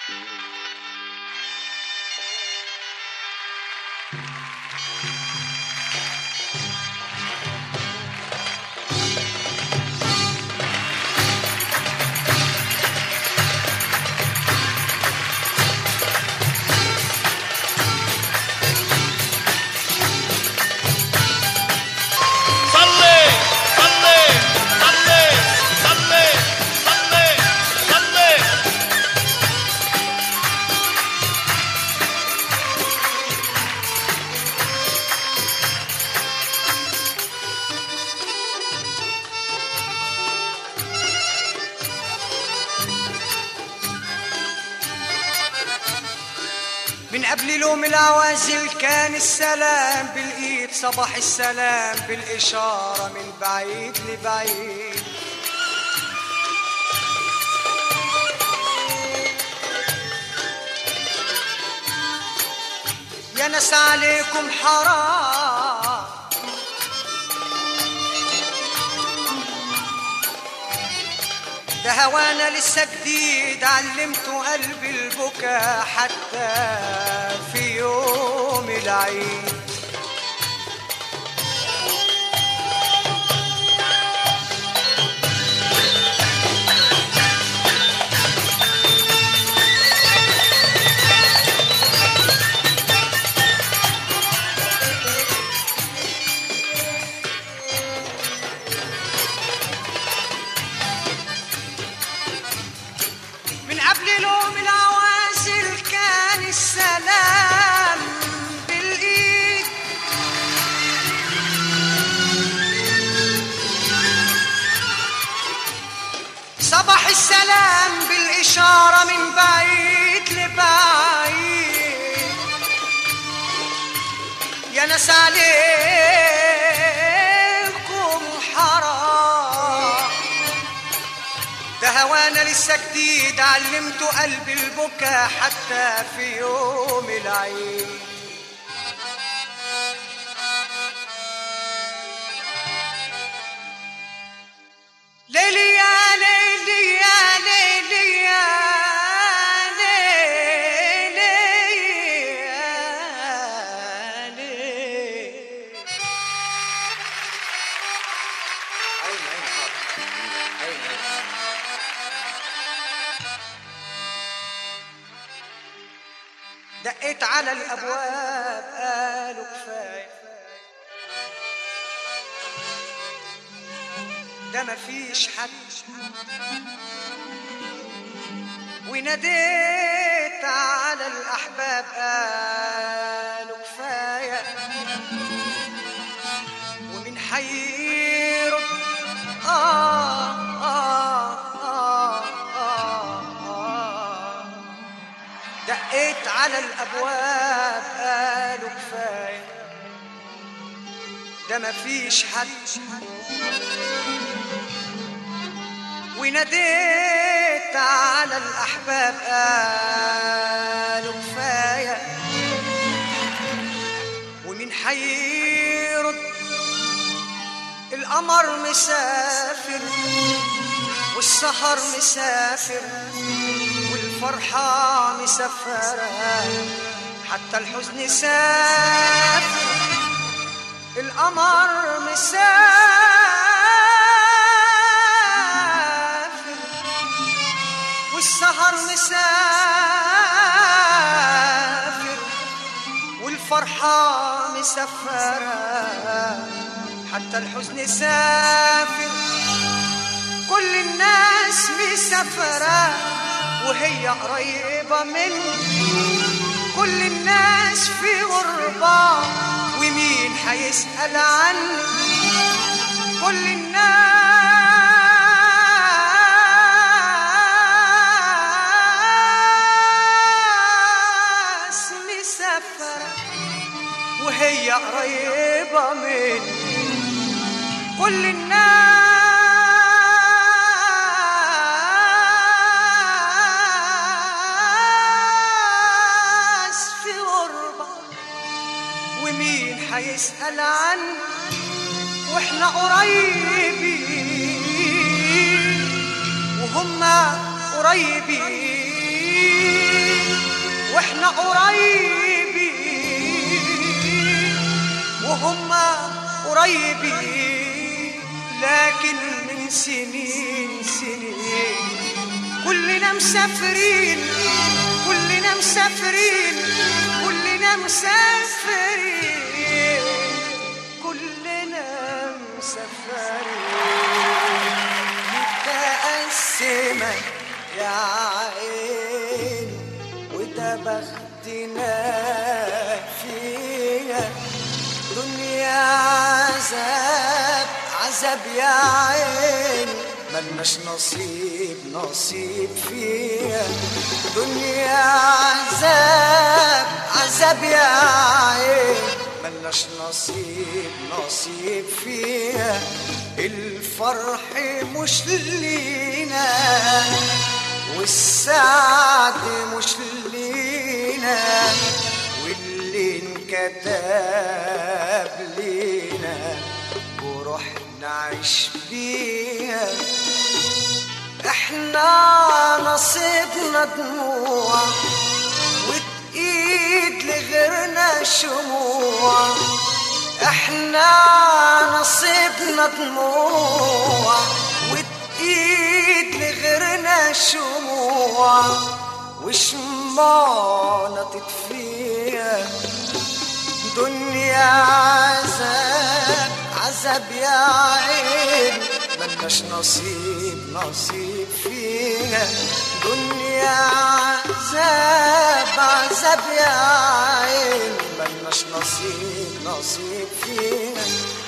صلي صلي صلي صلي صلي صلي من قبل لوم العوازل كان السلام بالايد صباح السلام بالاشاره من بعيد لبعيد يا ناس عليكم حرام ده هوانا لسه جديد علمته قلبي البكا حتى في يوم العيد من قبل لوم العوازل كان السلام بالايد صباح السلام بالإشارة من بعيد لبعيد يا ناس عليكم حرام ده هوانا لسه جديد علمته قلبي البكا حتى في يوم العيد ليلي يا ليلي يا ليلي يا ليلي يا ليلي دقيت على الابواب قالوا كفايه ده مفيش حد وناديت على الاحباب قالوا كفايه ومن حيرد آه آه آه آه آه دقيت على الابواب قالوا كفايه ده مفيش حد وناديت على الاحباب قالوا كفايه ومين حيرد القمر مسافر والسهر مسافر والفرحة مسافرة حتى الحزن سافر القمر مسافر والسهر مسافر والفرحة مسافرة حتى الحزن سافر كل الناس مسافرة وهي قريبة منه كل الناس في غربة ومين حيسأل عنه كل الناس مسافرة وهي قريبة منه كل الناس في غربة ومين حيسأل عنه واحنا قريبين وهم قريبين واحنا قريبين وهم قريبين لكن من سنين سنين كلنا مسافرين كلنا مسافرين كلنا مسافرين كلنا مسافرين متقسمة يا عين وده بختنا فيها دنيا عذاب عذاب يا عين ملناش نصيب نصيب فيها دنيا عذاب عذاب يا عين ملناش نصيب نصيب فيها الفرح مش لينا والسعد مش لينا واللي انكتب لينا وروح نعيش بيها احنا نصيبنا دموع وتقيد لغيرنا شموع احنا نصيبنا دموع وتقيد لغيرنا شموع وشمعنا تطفيها دنيا عذاب عذاب يا عين ملناش نصيب نصيب فيها دنيا عذاب عذاب يا عين ملناش نصيب نصيب فيها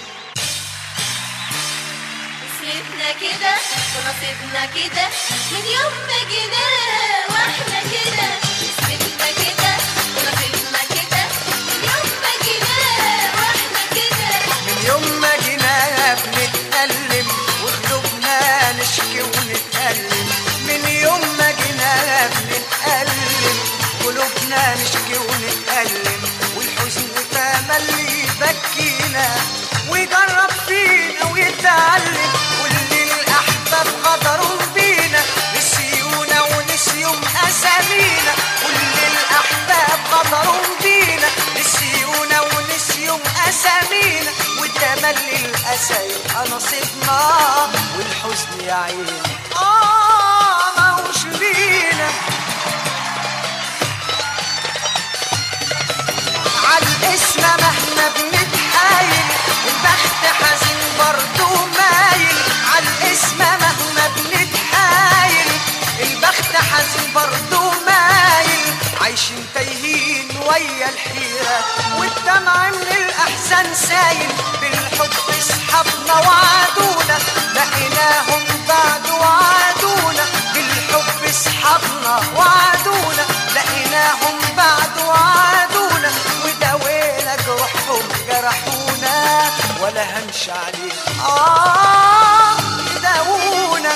نصيبنا كده ونصيبنا كده من يوم ما جينا واحنا كده نصيبنا كده ونصيبنا كده من يوم ما جينا واحنا كده من يوم ما جينا بنتألم وقلوبنا نشكي ونتألم من يوم ما جينا بنتألم قلوبنا نشكي ونتألم والحزن تملي يبكينا ويجرب فينا ويتعلم واللي الأحباب غدروا بينا نسيونا ونسيهم أسامينا واللي الأحباب غدروا بينا نسيونا ونسيهم أسامينا والتملي الأسى يبقى نصيبنا والحزن يا عيني آه موش لينا عالاسم مهما بنتحايل البخت حزين برضو مايل عالاسم مهما بنتحايل البخت حزين برضو مايل عايشين تايهين ويا الحيرة والدمع من الأحزان سايل بالحب اصحابنا وعدونا لقيناهم بعد وعدونا بالحب اصحابنا وعدونا لقيناهم بعد وعدونا وداوينا جروحهم جرحونا ولا هنش عليه آه يداوونا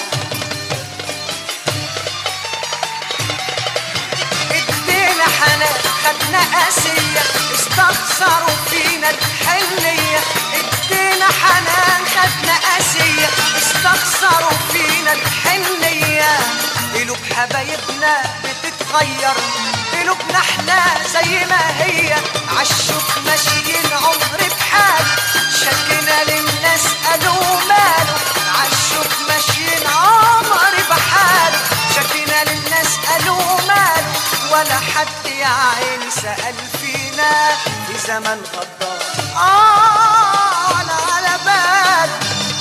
ادينا حنان خدنا قاسية استخسروا فينا الحنية ادينا حنان خدنا قاسية استخسروا فينا الحنية قلوب حبايبنا بتتغير قلوبنا احنا زي ما هي عالشوك ماشيين عمر بحال شكنا للناس قالوا ماله عالشوك ماشيين عمر بحاله شكنا للناس قالوا ماله ولا حد يا عيني سأل فينا في زمن غدار آه ولا على باله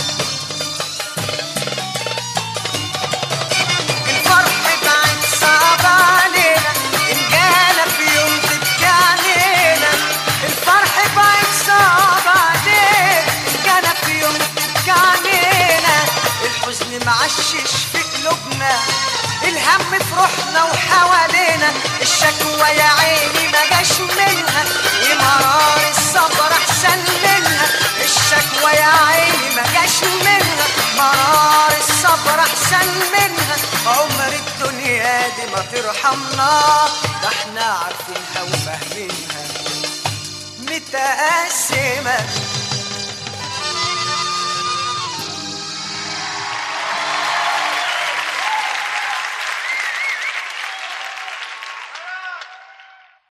الفرح بعد صعب علينا إن جانا في يوم تبكي علينا الفرح بعد صعب علينا إن جانا في يوم تبكي علينا الحزن معشش في قلوبنا الهم في روحنا وحوالينا الشكوى يا عيني ما جاش منها ومرار الصبر احسن منها الشكوى يا عيني ما جاش منها مرار الصبر احسن منها عمر الدنيا دي ما ترحمنا ده احنا عارفينها وفاهمينها متقسمة